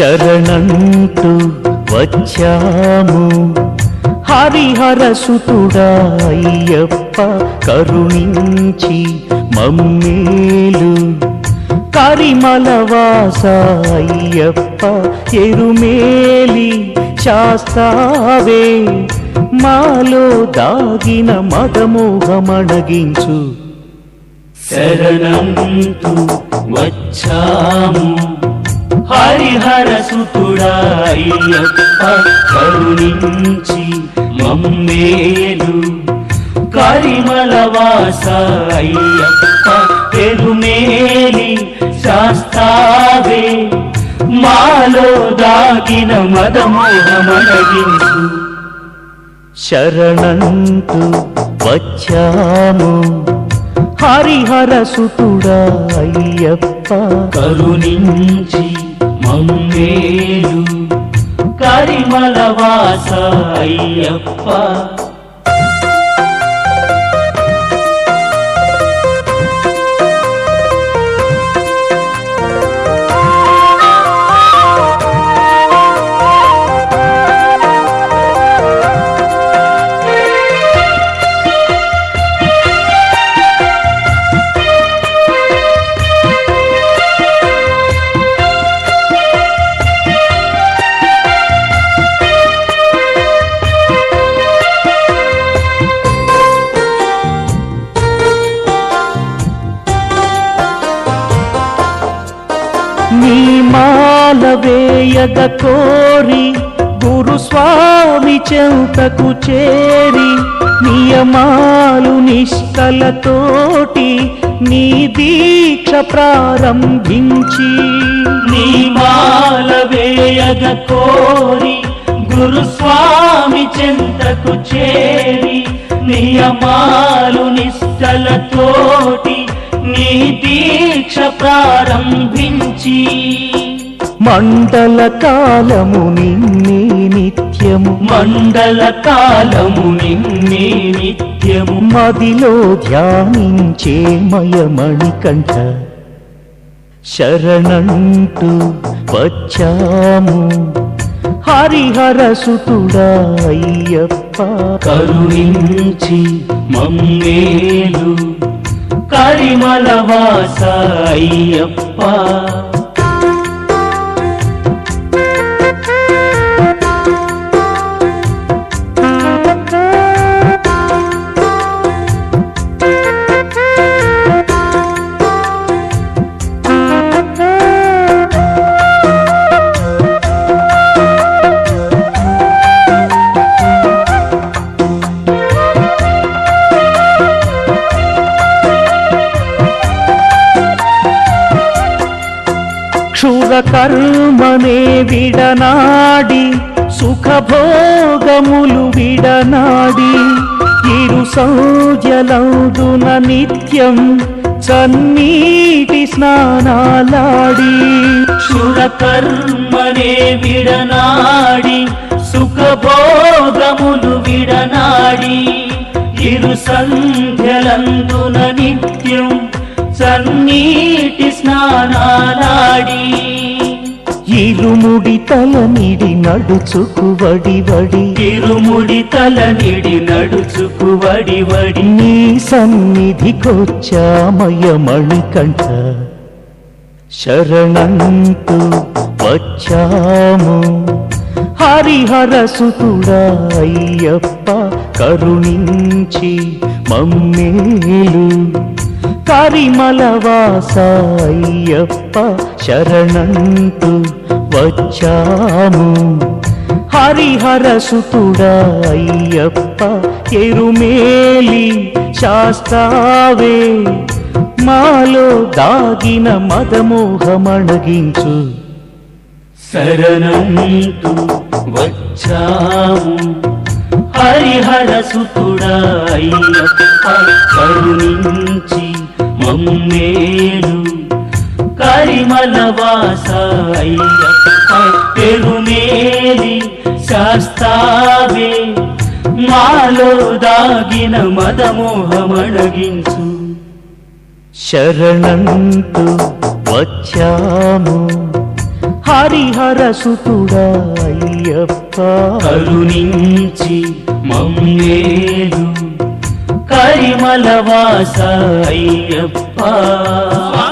శరణంటూ వచ్చాము హరిహర సుతుడా అయ్యప్ప కరుణించి మమ్మేలు కరిమల వాస అయ్యప్ప ఎరుమేలి శాస్తావే మాలో దాగిన మదమోహమణగించు శరణంతు వచ్చాము హరిహర సుతుడా అయ్యప్ప కరుణించి మమ్మేలు కరిమల వాస అయ్యప్ప పెరుమేలి శాస్తావే మాలో దాగిన మదమోహమడగించు శరణంటూ వచ్చాము హరిహర సుతుడా అయ్యప్ప కరుణించి మమ్మేలు కరిమల వాస అయ్యప్ప నీ మాల వేయగ కోరి గురుస్వామి చెంతకు చేరి నియమాలు నిష్కలతోటి నీ దీక్ష ప్రారంభించి నీ మాల వేయగ కోరి గురుస్వామి చెంతకు చేరి నియమాలు నిష్టలతోటి నీ దీక్ష ప్రారంభించి మండల కాలము నిన్నే నిత్యము మండల కాలము నిన్నే నిత్యము మదిలో ధ్యానించే మయమణికంఠ శరణంటూ వచ్చాము హరిహర సుతుడా అయ్యప్ప కరుణించి మమ్మేలు కరిమల వాస అయ్యప్ప క్షుర కర్మనే విడనాడి సుఖభోగములు విడనాడి ఇరు సంధ్యలందున నిత్యం చన్నీటి స్నానాలాడి శుర కర్మనే విడనాడి సుఖభోగములు విడనాడి ఇరు సంధ్యలందున నిత్యం సన్నీటి స్నానాలాడి ఇరుముడి తల నిడి నడుచుకు వడి వడి తిరుముడి తల నిడి నడుచుకు వడి వడి నీ సన్నిధికొచ్చామయమణికంఠ శరణంటూ వచ్చాము హరిహర సుతుడా అయ్యప్ప కరుణించి మమ్మేలు కరిమల వాస అయ్యప్ప శరణంటూ వచ్చాము హరిహర సుతుడా అయ్యప్ప ఎరుమేలి శాస్తావే మాలో దాగిన మదమోహమణగించు శరణంతు వచ్చాము హరిహర సుతుడా అయ్యప్ప కరుణించి మమ్మేలు కరిమల వాస అయ్యప్ప పెరుమేలి శాస్తావే మాలో దాగిన మదమోహమణగించు శరణంటూ వచ్చాము హరిహర సుతుడా అయ్యప్ప కరుణించి మమ్మేలు కరిమల వాస అయ్యప్ప